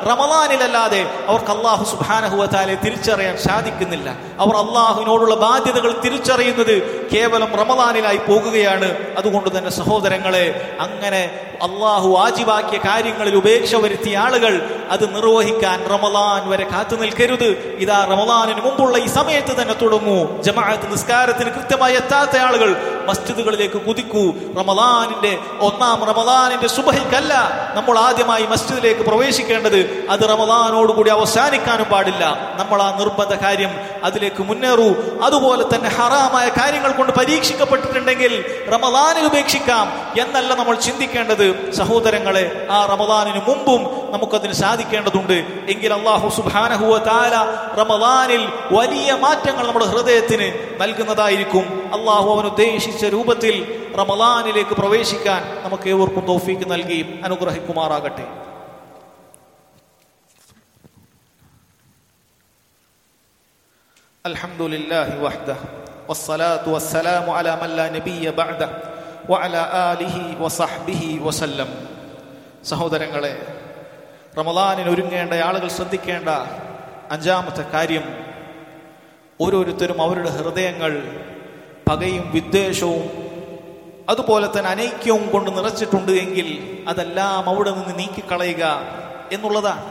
റമലാനിലല്ലാതെ അവർക്ക് അള്ളാഹു സുബാനഹുവത്താലെ തിരിച്ചറിയാൻ സാധിക്കുന്നില്ല അവർ അള്ളാഹുവിനോടുള്ള ബാധ്യതകൾ തിരിച്ചറിയുന്നത് കേവലം റമലാനിലായി പോകുകയാണ് അതുകൊണ്ട് തന്നെ സഹോദരങ്ങളെ അങ്ങനെ അള്ളാഹു വാജിബാക്കിയ കാര്യങ്ങളിൽ ഉപേക്ഷ വരുത്തിയ ആളുകൾ അത് നിർവഹിക്കാൻ റമലാൻ വരെ കാത്തു നിൽക്കരുത് ഇതാ റമലാനിന് മുമ്പുള്ള ഈ സമയത്ത് തന്നെ തുടങ്ങൂ ജമാഅത്ത് നിസ്കാരത്തിന് കൃത്യമായി എത്താത്ത ആളുകൾ മസ്ജിദുകളിലേക്ക് കുതിക്കൂ റമലാനിന്റെ ഒന്നാം റമലാനിന്റെ സുബഹിക്കല്ല നമ്മൾ ആദ്യമായി മസ്ജിദിലേക്ക് പ്രവേശിക്കേണ്ടത് അത് റമലാനോടുകൂടി അവസാനിക്കാനും പാടില്ല നമ്മൾ ആ നിർബന്ധ കാര്യം അതിലേക്ക് മുന്നേറൂ അതുപോലെ തന്നെ ഹറാമായ കാര്യങ്ങൾ കൊണ്ട് പരീക്ഷിക്കപ്പെട്ടിട്ടുണ്ടെങ്കിൽ റമലാനിൽ ഉപേക്ഷിക്കാം എന്നല്ല നമ്മൾ ചിന്തിക്കേണ്ടത് സഹോദരങ്ങളെ ആ റമലാനിന് മുമ്പും നമുക്കതിന് സാധിക്കേണ്ടതുണ്ട് എങ്കിൽ അള്ളാഹു സുബാനഹുവ താല റമലാനിൽ വലിയ മാറ്റങ്ങൾ നമ്മുടെ ഹൃദയത്തിന് നൽകുന്നതായിരിക്കും അള്ളാഹു അവൻ ഉദ്ദേശിച്ച രൂപത്തിൽ റമലാനിലേക്ക് പ്രവേശിക്കാൻ നമുക്ക് ഏവർക്കും തോഫീക്ക് നൽകി അനുഗ്രഹിക്കുമാറാകട്ടെ الحمد لله وحده والصلاة والسلام على من لا نبي بعده وعلى آله وصحبه وسلم സഹോദരങ്ങളെ റമദാനിന് ഒരുങ്ങേണ്ട ആളുകൾ ശ്രദ്ധിക്കേണ്ട അഞ്ചാമത്തെ കാര്യം ഓരോരുത്തരും അവരുടെ ഹൃദയങ്ങൾ പകയും വിദ്വേഷവും അതുപോലെ തന്നെ അനൈക്യവും കൊണ്ട് നിറച്ചിട്ടുണ്ട് എങ്കിൽ അതെല്ലാം അവിടെ നിന്ന് നീക്കിക്കളയുക എന്നുള്ളതാണ്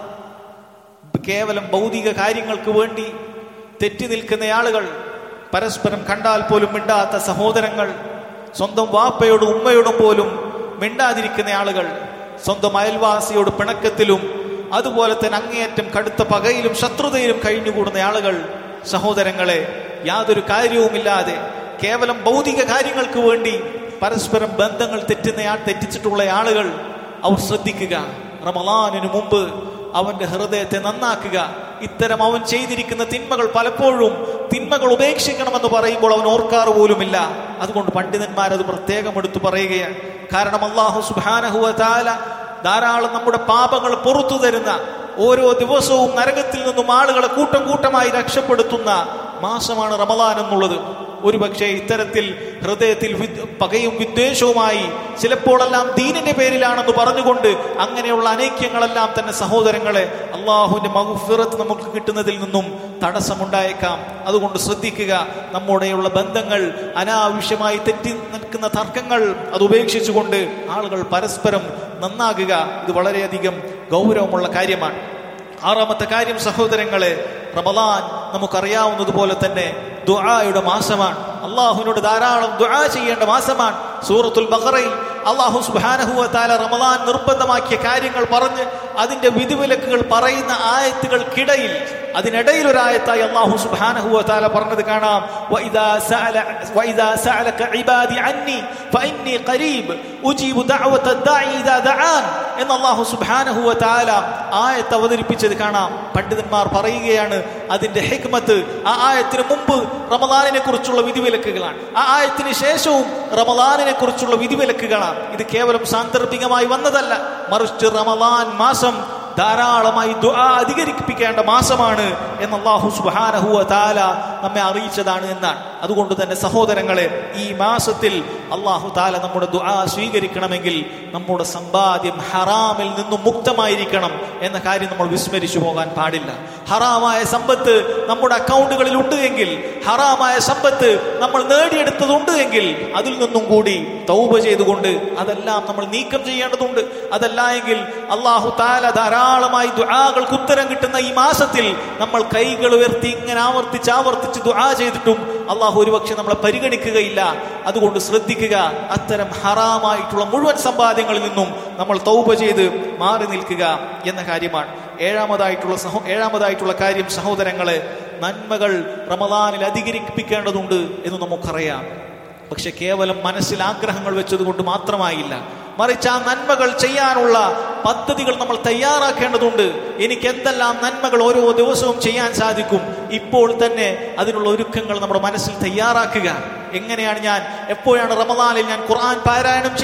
കേവലം ഭൗതിക കാര്യങ്ങൾക്ക് വേണ്ടി തെറ്റി നിൽക്കുന്ന ആളുകൾ പരസ്പരം കണ്ടാൽ പോലും മിണ്ടാത്ത സഹോദരങ്ങൾ സ്വന്തം വാപ്പയോടും ഉമ്മയോടും പോലും മിണ്ടാതിരിക്കുന്ന ആളുകൾ സ്വന്തം അയൽവാസിയോട് പിണക്കത്തിലും അതുപോലെ തന്നെ അങ്ങേയറ്റം കടുത്ത പകയിലും ശത്രുതയിലും കഴിഞ്ഞുകൂടുന്ന ആളുകൾ സഹോദരങ്ങളെ യാതൊരു കാര്യവുമില്ലാതെ കേവലം ഭൗതിക കാര്യങ്ങൾക്ക് വേണ്ടി പരസ്പരം ബന്ധങ്ങൾ തെറ്റുന്ന തെറ്റിച്ചിട്ടുള്ള ആളുകൾ അവർ ശ്രദ്ധിക്കുക റമലാനിനു മുമ്പ് അവന്റെ ഹൃദയത്തെ നന്നാക്കുക ഇത്തരം അവൻ ചെയ്തിരിക്കുന്ന തിന്മകൾ പലപ്പോഴും തിന്മകൾ ഉപേക്ഷിക്കണമെന്ന് പറയുമ്പോൾ അവൻ ഓർക്കാറ് പോലുമില്ല അതുകൊണ്ട് പണ്ഡിതന്മാർ അത് പ്രത്യേകം എടുത്തു പറയുകയാണ് കാരണം അള്ളാഹു സുബാനഹുവ താല ധാരാളം നമ്മുടെ പാപങ്ങൾ പുറത്തു തരുന്ന ഓരോ ദിവസവും നരകത്തിൽ നിന്നും ആളുകളെ കൂട്ടം കൂട്ടമായി രക്ഷപ്പെടുത്തുന്ന മാസമാണ് റമലാൻ എന്നുള്ളത് ഒരുപക്ഷെ ഇത്തരത്തിൽ ഹൃദയത്തിൽ പകയും വിദ്വേഷവുമായി ചിലപ്പോഴെല്ലാം ദീനിന്റെ പേരിലാണെന്ന് പറഞ്ഞുകൊണ്ട് അങ്ങനെയുള്ള അനൈക്യങ്ങളെല്ലാം തന്നെ സഹോദരങ്ങളെ അള്ളാഹുവിന്റെ മഹുഫിറത്ത് നമുക്ക് കിട്ടുന്നതിൽ നിന്നും തടസ്സമുണ്ടായേക്കാം അതുകൊണ്ട് ശ്രദ്ധിക്കുക നമ്മുടെയുള്ള ബന്ധങ്ങൾ അനാവശ്യമായി തെറ്റി നിൽക്കുന്ന തർക്കങ്ങൾ അത് ഉപേക്ഷിച്ചുകൊണ്ട് ആളുകൾ പരസ്പരം നന്നാകുക ഇത് വളരെയധികം ഗൗരവമുള്ള കാര്യമാണ് ആറാമത്തെ കാര്യം സഹോദരങ്ങളെ റമലാൻ നമുക്കറിയാവുന്നതുപോലെ തന്നെ ദുആയുടെ മാസമാണ് അള്ളാഹുവിനോട് ധാരാളം ദുആ ചെയ്യേണ്ട മാസമാണ് സൂറത്തുൽ ബഖറയിൽ അള്ളാഹു സുബാനഹുവ താല റമലാൻ നിർബന്ധമാക്കിയ കാര്യങ്ങൾ പറഞ്ഞ് അതിന്റെ വിധിവിലക്കുകൾ പറയുന്ന ആയത്തുകൾക്കിടയിൽ അതിനിടയിൽ ഒരു ആയത്തായി അള്ളാഹു സുബാനഹുവ താല പറഞ്ഞത് കാണാം وَإِذَا سَأَلَ- وَإِذَا سَأَلَكَ عِبَادِي عَنِّي فَإِنِّي قَرِيبٌ أُجِيبُ دَعْوَةَ الدَّاعِ إِذَا دَعَانِ എന്ന് അള്ളാഹു സുബാനഹുവ താല ആയത്ത് അവതരിപ്പിച്ചത് കാണാം പണ്ഡിതന്മാർ പറയുകയാണ് അതിന്റെ ഹിക്മത്ത് ആ ആയത്തിന് മുമ്പ് റമദാനിനെ കുറിച്ചുള്ള വിധിവിലക്കുകളാണ് ആ ആയത്തിന് ശേഷവും റമദാനിനെ കുറിച്ചുള്ള വിധിവിലക്കുകളാണ് ഇത് കേവലം സാന്ദർഭികമായി വന്നതല്ല മറിച്ച് റമദാൻ മാസം ധാരാളമായി ദുആ അധികരിപ്പിക്കേണ്ട മാസമാണ് എന്ന് അള്ളാഹു സുബാനഹുവ താല നമ്മെ അറിയിച്ചതാണ് എന്നാണ് അതുകൊണ്ട് തന്നെ സഹോദരങ്ങളെ ഈ മാസത്തിൽ അള്ളാഹു താല നമ്മുടെ ദുആ സ്വീകരിക്കണമെങ്കിൽ നമ്മുടെ സമ്പാദ്യം ഹറാമിൽ നിന്നും മുക്തമായിരിക്കണം എന്ന കാര്യം നമ്മൾ വിസ്മരിച്ചു പോകാൻ പാടില്ല ഹറാമായ സമ്പത്ത് നമ്മുടെ അക്കൗണ്ടുകളിൽ ഉണ്ട് എങ്കിൽ ഹറാമായ സമ്പത്ത് നമ്മൾ നേടിയെടുത്തതുണ്ട് എങ്കിൽ അതിൽ നിന്നും കൂടി തൗബ ചെയ്തുകൊണ്ട് അതെല്ലാം നമ്മൾ നീക്കം ചെയ്യേണ്ടതുണ്ട് അതല്ല എങ്കിൽ അള്ളാഹു താല ധാരാളമായി ദുആകൾക്ക് ഉത്തരം കിട്ടുന്ന ഈ മാസത്തിൽ നമ്മൾ കൈകൾ ഉയർത്തി ഇങ്ങനെ ആവർത്തിച്ച് ആവർത്തിച്ച് ദുആ ചെയ്തിട്ടും അള്ളാഹു ഒരുപക്ഷെ നമ്മളെ പരിഗണിക്കുകയില്ല അതുകൊണ്ട് ശ്രദ്ധിക്കുക അത്തരം ഹറാമായിട്ടുള്ള മുഴുവൻ സമ്പാദ്യങ്ങളിൽ നിന്നും നമ്മൾ തൗബ ചെയ്ത് മാറി നിൽക്കുക എന്ന കാര്യമാണ് ഏഴാമതായിട്ടുള്ള സഹോ ഏഴാമതായിട്ടുള്ള കാര്യം സഹോദരങ്ങളെ നന്മകൾ റമദാനിൽ അധികരിപ്പിക്കേണ്ടതുണ്ട് എന്ന് നമുക്കറിയാം പക്ഷെ കേവലം മനസ്സിൽ ആഗ്രഹങ്ങൾ വെച്ചതുകൊണ്ട് മാത്രമായില്ല മറിച്ച് ആ നന്മകൾ ചെയ്യാനുള്ള പദ്ധതികൾ നമ്മൾ തയ്യാറാക്കേണ്ടതുണ്ട് എനിക്ക് എന്തെല്ലാം നന്മകൾ ഓരോ ദിവസവും ചെയ്യാൻ സാധിക്കും ഇപ്പോൾ തന്നെ അതിനുള്ള ഒരുക്കങ്ങൾ നമ്മുടെ മനസ്സിൽ തയ്യാറാക്കുക എങ്ങനെയാണ് ഞാൻ എപ്പോഴാണ് റമദാനിൽ ഞാൻ ഖുർആൻ പാരായണം ചെയ്യുക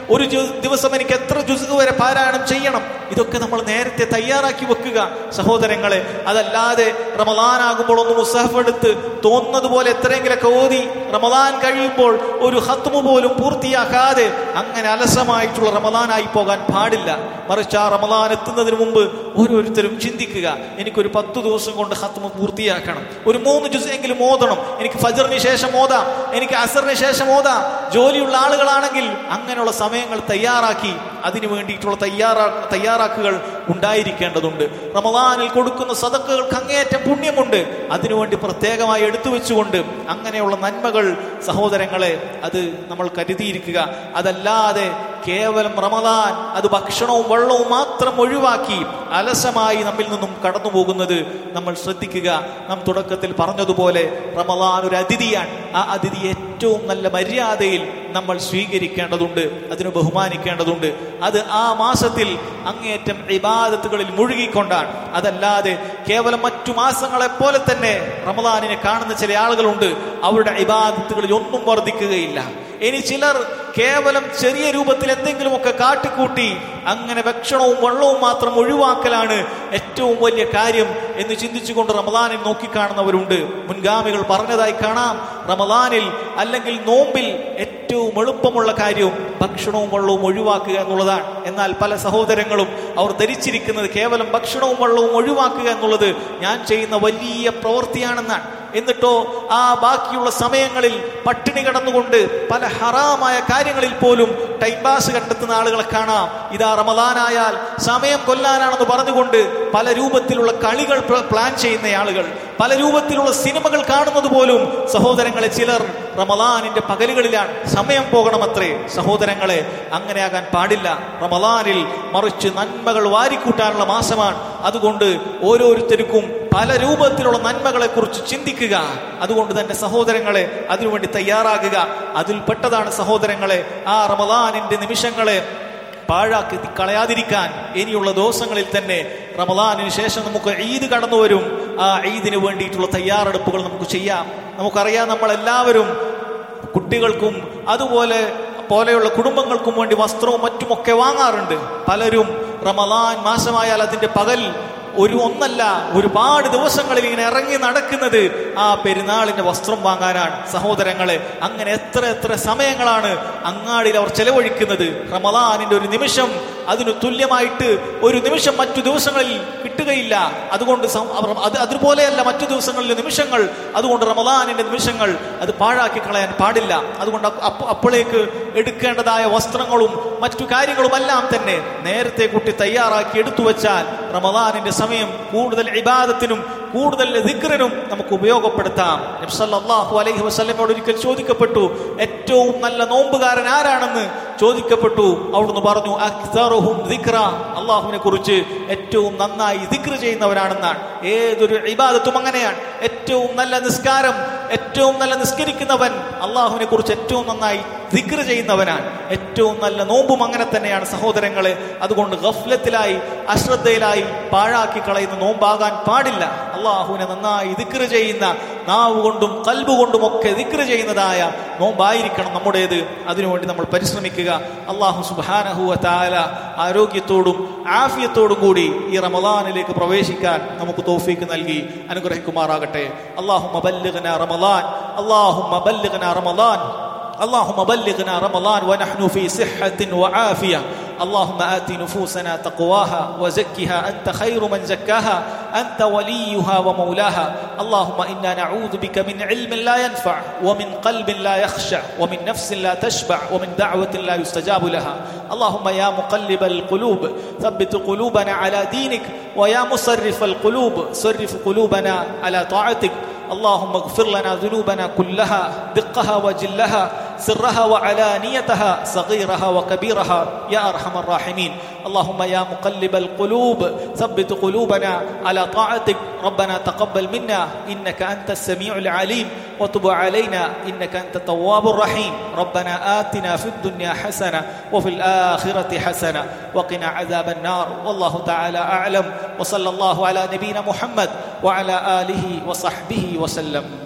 ഒരു ജു- ദിവസം എനിക്ക് എത്ര ജുസ് വരെ പാരായണം ചെയ്യണം ഇതൊക്കെ നമ്മൾ നേരത്തെ തയ്യാറാക്കി വെക്കുക സഹോദരങ്ങളെ അതല്ലാതെ റമദാനാകുമ്പോൾ ഒന്ന് മുസാഫ് എടുത്ത് തോന്നുന്നത് പോലെ എത്രയെങ്കിലൊക്കെ ഓതി റമദാൻ കഴിയുമ്പോൾ ഒരു ഹത്മു പോലും പൂർത്തിയാക്കാതെ അങ്ങനെ അലസമായിട്ടുള്ള റമദാനായി പോകാൻ പാടില്ല മറിച്ച് ആ റമദാൻ എത്തുന്നതിന് മുമ്പ് ഓരോരുത്തരും ചിന്തിക്കുക എനിക്കൊരു പത്ത് ദിവസം കൊണ്ട് ഹത്മ പൂർത്തിയാക്കണം ഒരു മൂന്ന് ജുസ് എങ്കിലും ഓതണം എനിക്ക് ഫജറിന് ശേഷം ഓതാം എനിക്ക് അസറിന് ശേഷം ഓതാം ജോലിയുള്ള ആളുകളാണെങ്കിൽ അങ്ങനെയുള്ള സമയങ്ങൾ തയ്യാറാക്കി അതിനു വേണ്ടിയിട്ടുള്ള തയ്യാറാ തയ്യാറാക്കുകൾ ഉണ്ടായിരിക്കേണ്ടതുണ്ട് റമദാനിൽ കൊടുക്കുന്ന സദക്കുകൾക്ക് അങ്ങേയറ്റം പുണ്യമുണ്ട് അതിനുവേണ്ടി പ്രത്യേകമായി എടുത്തു വെച്ചുകൊണ്ട് അങ്ങനെയുള്ള നന്മകൾ സഹോദരങ്ങളെ അത് നമ്മൾ കരുതിയിരിക്കുക അതല്ലാതെ കേവലം റമദാൻ അത് ഭക്ഷണവും വെള്ളവും മാത്രം ഒഴിവാക്കി അലസമായി നമ്മിൽ നിന്നും കടന്നു പോകുന്നത് നമ്മൾ ശ്രദ്ധിക്കുക നാം തുടക്കത്തിൽ പറഞ്ഞതുപോലെ റമദാൻ ഒരു അതിഥിയാണ് ആ അതിഥി ഏറ്റവും നല്ല മര്യാദയിൽ നമ്മൾ സ്വീകരിക്കേണ്ടതുണ്ട് അതിന് ബഹുമാനിക്കേണ്ടതുണ്ട് അത് ആ മാസത്തിൽ അങ്ങേയറ്റം ഇബാദത്തുകളിൽ മുഴുകിക്കൊണ്ടാണ് അതല്ലാതെ കേവലം മറ്റു മാസങ്ങളെ പോലെ തന്നെ റമദാനിനെ കാണുന്ന ചില ആളുകളുണ്ട് അവരുടെ ഇബാദത്തുകളിൽ ഒന്നും വർദ്ധിക്കുകയില്ല ഇനി ചിലർ കേവലം ചെറിയ രൂപത്തിൽ എന്തെങ്കിലുമൊക്കെ കാട്ടിക്കൂട്ടി അങ്ങനെ ഭക്ഷണവും വെള്ളവും മാത്രം ഒഴിവാക്കലാണ് ഏറ്റവും വലിയ കാര്യം എന്ന് ചിന്തിച്ചുകൊണ്ട് റമദാനിൽ നോക്കിക്കാണുന്നവരുണ്ട് മുൻഗാമികൾ പറഞ്ഞതായി കാണാം റമദാനിൽ അല്ലെങ്കിൽ നോമ്പിൽ ഏറ്റവും എളുപ്പമുള്ള കാര്യവും ഭക്ഷണവും വെള്ളവും ഒഴിവാക്കുക എന്നുള്ളതാണ് എന്നാൽ പല സഹോദരങ്ങളും അവർ ധരിച്ചിരിക്കുന്നത് കേവലം ഭക്ഷണവും വെള്ളവും ഒഴിവാക്കുക എന്നുള്ളത് ഞാൻ ചെയ്യുന്ന വലിയ പ്രവൃത്തിയാണെന്നാണ് എന്നിട്ടോ ആ ബാക്കിയുള്ള സമയങ്ങളിൽ പട്ടിണി കടന്നുകൊണ്ട് പല ഹറാമായ കാര്യങ്ങളിൽ പോലും ടൈം പാസ് കണ്ടെത്തുന്ന ആളുകളെ കാണാം ഇതാ റമദാനായാൽ സമയം കൊല്ലാനാണെന്ന് പറഞ്ഞുകൊണ്ട് പല രൂപത്തിലുള്ള കളികൾ പ്ല- പ്ലാൻ ചെയ്യുന്ന ആളുകൾ പല രൂപത്തിലുള്ള സിനിമകൾ കാണുന്നത് പോലും സഹോദരങ്ങളെ ചിലർ റമദാനിന്റെ പകലുകളിലാണ് സമയം പോകണമത്രേ സഹോദരങ്ങളെ അങ്ങനെയാകാൻ പാടില്ല റമദാനിൽ മറിച്ച് നന്മകൾ വാരിക്കൂട്ടാനുള്ള മാസമാണ് അതുകൊണ്ട് ഓരോരുത്തർക്കും പല രൂപത്തിലുള്ള നന്മകളെ കുറിച്ച് ചിന്തിക്കുക അതുകൊണ്ട് തന്നെ സഹോദരങ്ങളെ അതിനുവേണ്ടി തയ്യാറാകുക അതിൽപ്പെട്ടതാണ് സഹോദരങ്ങളെ ആ റമദാനിന്റെ നിമിഷങ്ങളെ പാഴാക്കി കളയാതിരിക്കാൻ ഇനിയുള്ള ദിവസങ്ങളിൽ തന്നെ റമദാനിന് ശേഷം നമുക്ക് ഈദ് കടന്നു വരും ആ ഈദിന് വേണ്ടിയിട്ടുള്ള തയ്യാറെടുപ്പുകൾ നമുക്ക് ചെയ്യാം നമുക്കറിയാം നമ്മൾ എല്ലാവരും കുട്ടികൾക്കും അതുപോലെ പോലെയുള്ള കുടുംബങ്ങൾക്കും വേണ്ടി വസ്ത്രവും മറ്റുമൊക്കെ വാങ്ങാറുണ്ട് പലരും റമദാൻ മാസമായാൽ അതിന്റെ പകൽ ഒരു ഒന്നല്ല ഒരുപാട് ദിവസങ്ങളിൽ ഇങ്ങനെ ഇറങ്ങി നടക്കുന്നത് ആ പെരുന്നാളിന്റെ വസ്ത്രം വാങ്ങാനാണ് സഹോദരങ്ങളെ അങ്ങനെ എത്ര എത്ര സമയങ്ങളാണ് അങ്ങാടിയിൽ അവർ ചെലവഴിക്കുന്നത് റമദാനിന്റെ ഒരു നിമിഷം അതിന് തുല്യമായിട്ട് ഒരു നിമിഷം മറ്റു ദിവസങ്ങളിൽ കിട്ടുകയില്ല അതുകൊണ്ട് സം- അവർ അത് അതുപോലെയല്ല മറ്റു ദിവസങ്ങളിലെ നിമിഷങ്ങൾ അതുകൊണ്ട് റമദാനിന്റെ നിമിഷങ്ങൾ അത് പാഴാക്കി കളയാൻ പാടില്ല അതുകൊണ്ട് അപ്പ- അപ്പ- അപ്പോഴേക്ക് എടുക്കേണ്ടതായ വസ്ത്രങ്ങളും മറ്റു കാര്യങ്ങളുമെല്ലാം തന്നെ നേരത്തെ കുട്ടി തയ്യാറാക്കി എടുത്തു വെച്ചാൽ റമദാനിന്റെ സമയം കൂടുതൽ ഇബാദത്തിനും കൂടുതൽ ദിക്റിനും നമുക്ക് ഉപയോഗപ്പെടുത്താം നബി സല്ലല്ലാഹു അലൈഹി വസല്ലമയോട് ഒരിക്കൽ ചോദിക്കപ്പെട്ടു ഏറ്റവും നല്ല നോമ്പുകാരൻ ആരാണെന്ന് ചോദിക്കപ്പെട്ടു അവിടുന്ന് പറഞ്ഞു അക്തറുഹും ദിക്റ അള്ളാഹുവിനെ കുറിച്ച് ഏറ്റവും നന്നായി ദിക്ർ ചെയ്യുന്നവരാണെന്നാണ് ഏതൊരു ഇബാദത്തും അങ്ങനെയാണ് ഏറ്റവും നല്ല നിസ്കാരം ഏറ്റവും നല്ല നിസ്കരിക്കുന്നവൻ അള്ളാഹുവിനെ കുറിച്ച് ഏറ്റവും നന്നായി ദിക്ർ ചെയ്യുന്നവനാണ് ഏറ്റവും നല്ല നോമ്പും അങ്ങനെ തന്നെയാണ് സഹോദരങ്ങളെ അതുകൊണ്ട് ഗഫ്ലത്തിലായി അശ്രദ്ധയിലായി പാഴാക്കി കളയുന്ന നോമ്പാകാൻ പാടില്ല അള്ളാഹുവിനെ നന്നായി ദിക്ർ ചെയ്യുന്ന നാവ് കൊണ്ടും കൽബ് കൊണ്ടും ഒക്കെ ദിക്ർ ചെയ്യുന്നതായ നോമ്പായിരിക്കണം നമ്മുടേത് അതിനുവേണ്ടി നമ്മൾ പരിശ്രമിക്കുക അള്ളാഹു സുബാനഹുവ താല ആരോഗ്യത്തോടും ആഫിയത്തോടും കൂടി ഈ റമദാനിലേക്ക് പ്രവേശിക്കാൻ നമുക്ക് തോഫീക്ക് നൽകി അനുഗ്രഹിക്കുമാറാകട്ടെ അള്ളാഹു മബല്ലുഗന റമദാൻ അള്ളാഹു മബല്ലുഗന റമദാൻ اللهم بلغنا رمضان ونحن في صحة وعافية اللهم آت نفوسنا تقواها وزكها أنت خير من زكاها أنت وليها ومولاها اللهم إنا نعوذ بك من علم لا ينفع ومن قلب لا يخشع ومن نفس لا تشبع ومن دعوة لا يستجاب لها اللهم يا مقلب القلوب ثبت قلوبنا على دينك ويا مصرف القلوب صرف قلوبنا على طاعتك اللهم اغفر لنا ذنوبنا كلها دقها وجلها سرها وعلانيتها صغيرها وكبيرها يا ارحم الراحمين اللهم يا مقلب القلوب ثبت قلوبنا على طاعتك ربنا تقبل منا انك انت السميع العليم وتب علينا انك انت التواب الرحيم ربنا اتنا في الدنيا حسنه وفي الاخره حسنه وقنا عذاب النار والله تعالى اعلم وصلى الله على نبينا محمد وعلى اله وصحبه وسلم